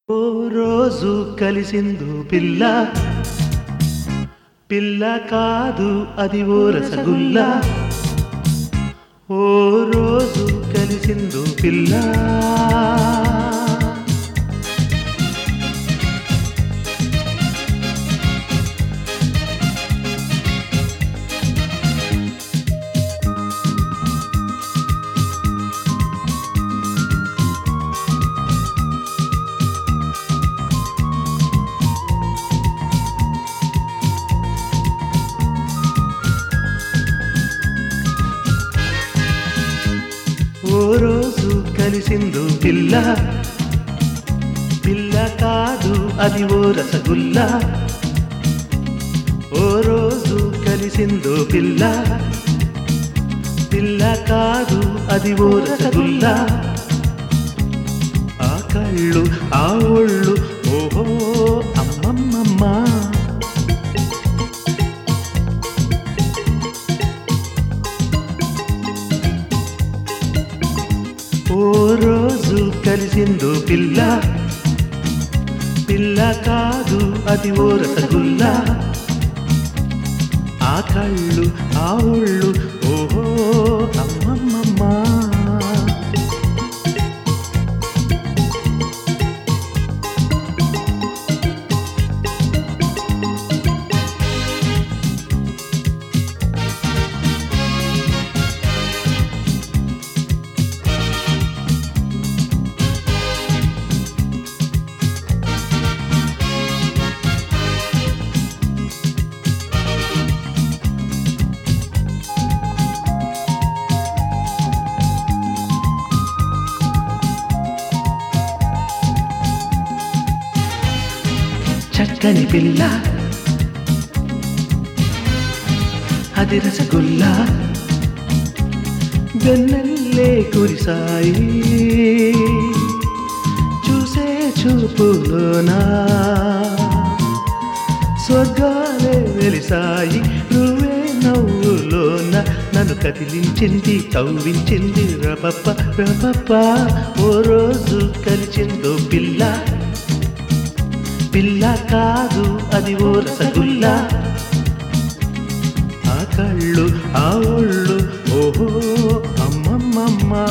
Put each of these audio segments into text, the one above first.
ఓ రోజు కలిసిందు పిల్ల పిల్ల కాదు అది ఓ రసగుల్ల ఓ రోజు కలిసిందు పిల్ల ఓ రోజు కలిసిందు పిల్ల పిల్ల కాదు అది ఓ రసగుల్ల ఓ రోజు కలిసిందు పిల్ల పిల్ల కాదు అది ఓ రసగుల్ల ఆ కళ్ళు ఆ ఒళ్ళు ఓహో అమ్మమ్మమ్మా ఓ రోజు కలిసిందు పిల్ల పిల్ల కాదు అది ఓ రసగుల్ల ఆ కళ్ళు ఆ ఒళ్ళు ఓహో అమ్మమ్మమ్మా చక్కని పిల్ల అది రసగుల్ల వెన్నెల్లే కురిసాయి చూసే చూపులోనా స్వర్గాలే వెలిసాయి నువ్వే నవ్వులోన నన్ను కదిలించింది కవ్వించింది రపప్ప రపప్ప ఓ రోజు కలిచిందో పిల్ల పిల్ల కాదు అది ఓ రసగుల్ల ఆ కళ్ళు ఆ ఒళ్ళు ఓహో అమ్మమ్మమ్మా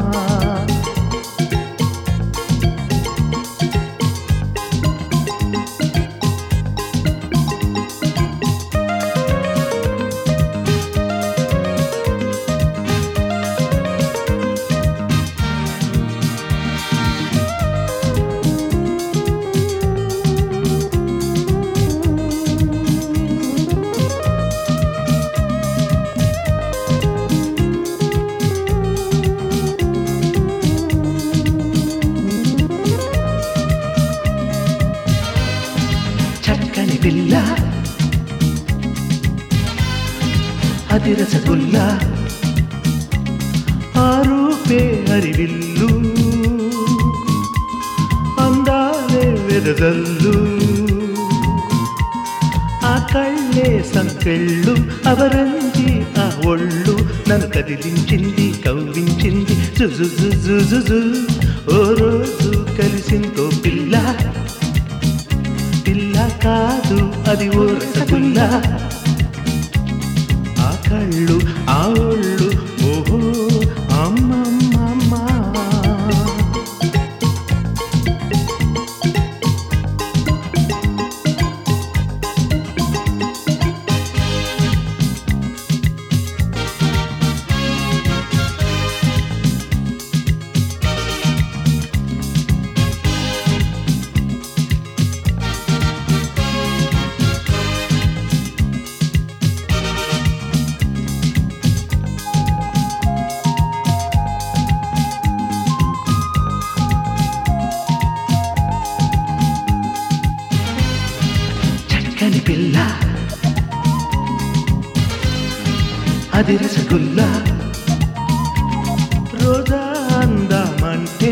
చక్కని పిల్ల అది రసగుల్ల ఆ రూపే అరివిల్లు అందాలే వెదజల్లు ఆ కళ్ళే సంకెళ్ళు అవరంజి ఆ ఒళ్ళు నన్ను కదిలించింది కవ్వించింది జుజు జుజు జుజు ఓ రోజు కలిసిందో పిల్ల పిల్ల కాదు అది ఓ రసగుల్ల ఆ కళ్ళు ఆ ఒళ్ళు ఓహో అమ్మమ్మమ్మా చక్కని పిల్ల అది రసగుల్ల రోజా అందామంటే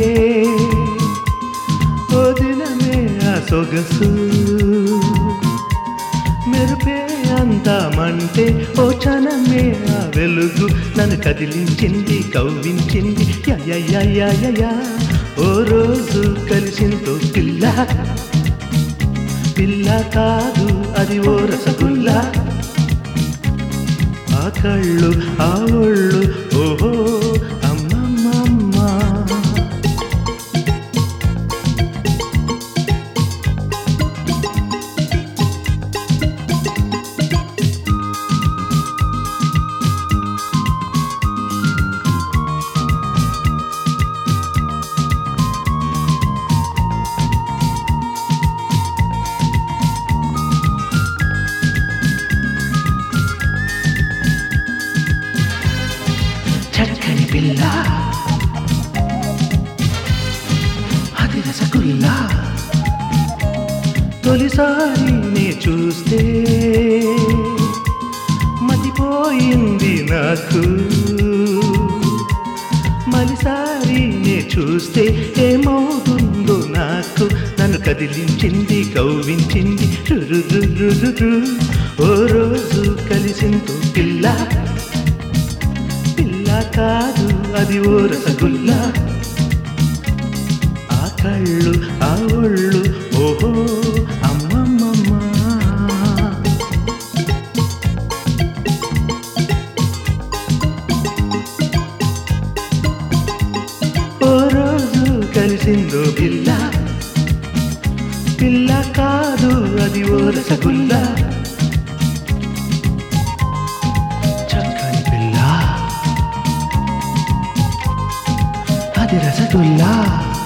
ఓ దినమే ఆ సొగసు మెరుపే అందామంటే ఓ చనమే ఆ వెలుగు నన్ను కదిలించింది కవ్వించింది యా యా యా యా యా యా. ఓ రోజు కలిసిందో పిల్ల కాదు అది ఓ రసగుల్లా ఆ కళ్ళు ఆ ఒళ్ళు ఓహో అమ్మమ్మమ్మ చక్కని పిల్ల అది రసగుల్లా తొలిసారి నే చూస్తే మతిపోయింది నాకు మలిసారి నే చూస్తే ఏమవుతుందో నాకు నన్ను కదిలించింది కౌవించింది రురురురురు ఓ రోజు కలిసిందో పిల్ల పిల్ల కాదు అది ఓ రసగుల్లా ఆ కళ్ళు ఆ ఒళ్ళు ఓహో అమ్మమ్మమ్మ ఓ రోజు కలిసిందో పిల్ల పిల్ల కాదు అది ఓ రసగుల్లా చక్కని పిల్ల అది రసగుల్లా